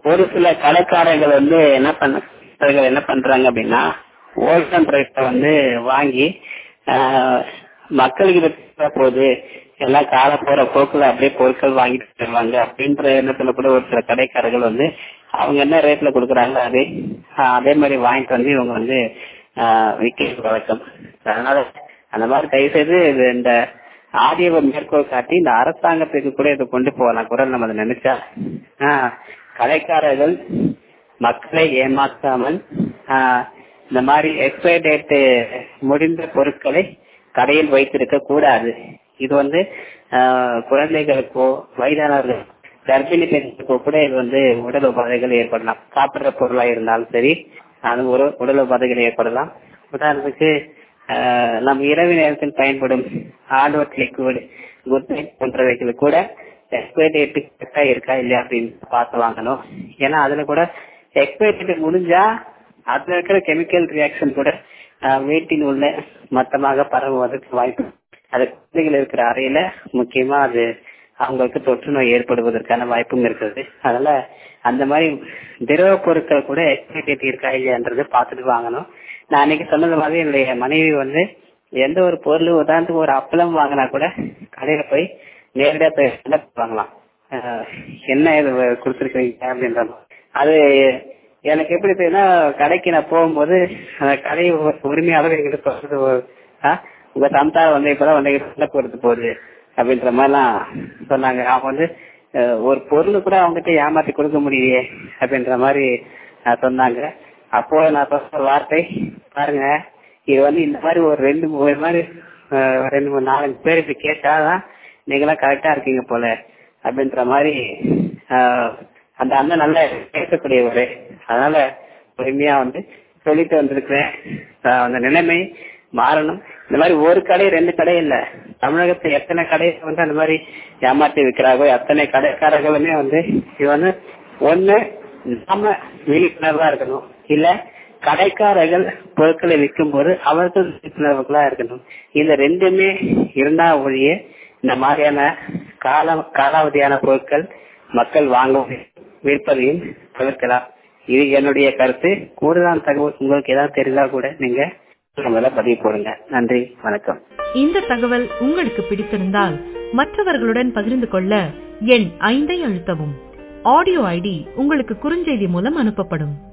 ஒரு சில கடைக்காரர்கள் வந்து என்ன பண்ண என்ன பண்றாங்க அப்படின்னா ஹோல்சேல் ரேட்ல வந்து வாங்கி ஆஹ், மக்களுக்கு இது தேவை போகுது எல்லாம் கால போற போக்குல அப்படியே பொருட்கள் வாங்கிட்டு போயிருவாங்க அப்படின்ற எண்ணத்துல கூட ஒரு சில கடைக்காரர்கள் வந்து அவங்க என்ன ரேட்ல கொடுக்குறாங்க அதே ஆஹ், அதே மாதிரி வாங்கிட்டு வந்து இவங்க வந்து ஆஹ், விற்கிறது வழக்கம் அதனால அந்த மாதிரி தயவு செய்து இது இந்த ஆடியோவை மேற்கோள் காட்டி இந்த அரசாங்கத்துக்கு கூட இதை கொண்டு போகலாம் குரல் நம்ம அதை நினைச்சா ஆஹ், கடைக்காரர்கள் மக்களை ஏமாற்றாமல் ஆஹ், இந்த மாதிரி எக்ஸ்பைரி டேட் முடிந்த பொருட்களை கடையில் வைத்திருக்க கூடாது இது வந்து ஆஹ், குழந்தைகளுக்கோ வயதானவர்கள் கர்ப்பிணி பெண்களுக்கோ கூட இது வந்து உடல் உபாதைகள் ஏற்படலாம் சாப்பிடுற பொருளா இருந்தாலும் சரி அது ஒரு உடல் உபாதைகள் ஏற்படலாம் உதாரணத்துக்கு ஆஹ், நம்ம இரவு நேரத்தில் பயன்படும் ஹார்ட்வேர் லிக்விட் குட் நைட் போன்றவைகள் கூட எக்ஸ்பைரி டேட் கரெக்டா இருக்கா இல்லையா அப்படின்னு பார்த்து வாங்கணும் ஏன்னா அதுல கூட எக்ஸ்பைரி டேட் முடிஞ்சா அதுல இருக்கிற கெமிக்கல் ரியாக்ஷன் கூட ஆஹ், வீட்டில் உள்ள மொத்தமாக பரவுவதற்கு வாய்ப்பு அது குழந்தைகள் இருக்கிற அறையில முக்கியமா அது அவங்களுக்கு தொற்று நோய் ஏற்படுவதற்கான வாய்ப்பும் இருக்குது அதனால அந்த மாதிரி திரவ பொருட்கள் கூட எக்ஸ்பைரி டேட் இருக்கா இல்லையான்றது பார்த்துட்டு வாங்கணும் நான் அன்னைக்கு சொன்னது மாதிரி என்னுடைய மனைவி வந்து எந்த ஒரு பொருள் உதாரணத்துக்கு ஒரு அப்பளம் வாங்கினா கூட கடையில போய் நேரடியா போய் என்ன வாங்கலாம் ஆஹ் என்ன இது கொடுத்துருக்கீங்க அப்படின்ற மாதிரி. அது எனக்கு எப்படி தெரியும்னா கடைக்கு நான் போகும்போது அந்த கடை உ- உரிமையாளர் எங்கிட்ட சொல்றது ஒரு- ஆ, உங்க சம்தா வந்து இப்பதான் வந்து என்ன பொறுத்து போகுது அப்படின்ற மாதிரிலாம் சொன்னாங்க அவங்க வந்து அஹ், ஒரு பொருள் கூட அவங்ககிட்ட ஏமாத்தி கொடுக்க முடியலையே அப்படின்ற மாதிரி அஹ், சொன்னாங்க அப்போ நான் சொன்ன வார்த்தை பாருங்க இது வந்து இந்த மாதிரி ஒரு ரெண்டு மூணு மாதிரி அஹ், ரெண்டு மூணு நாலஞ்சு பேர் இப்படி கேட்டாதான் நீங்களாம் கரெக்டா இருக்கீங்க போல அப்படின்ற மாதிரி ஆஹ், அந்த அண்ணன் நல்லா பேசக்கூடியவர் அதனால பொறுமையா வந்து சொல்லிட்டு வந்திருக்கிறேன் ஆஹ், அந்த நிலைமை மாறணும் இந்த மாதிரி ஒரு கடை ரெண்டு கடை இல்ல தமிழகத்துல எத்தனை கடை வந்து அந்த மாதிரி ஏமாத்தி விற்கிறார்களோ அத்தனை கடைக்காரர்களுமே வந்து இது வந்து ஒண்ணு நாம விழிப்புணர்வா இருக்கணும் இல்ல கடைக்காரர்கள் பொருட்களை விற்கும் போது அவர்கள் விழிப்புணர்வுகளா இருக்கணும் இந்த ரெண்டுமே இருந்தா ஒழிய இந்த மாதிரியான கால காலாவதியான பொருட்கள் மக்கள் வாங்கவும் விற்பதையும் தவிர்க்கலாம் இது என்னுடைய கருத்து கூடுதலான தகவல் உங்களுக்கு ஏதாவது தெரிஞ்சா கூட நீங்க நம்மள பதிவு போடுங்க நன்றி வணக்கம் இந்த தகவல் உங்களுக்கு பிடித்திருந்தால் மற்றவர்களுடன் பகிர்ந்து கொள்ள எண் ஐந்தை அழுத்தவும் ஆடியோ ஐடி உங்களுக்கு குறுஞ்செய்தி மூலம் அனுப்பப்படும்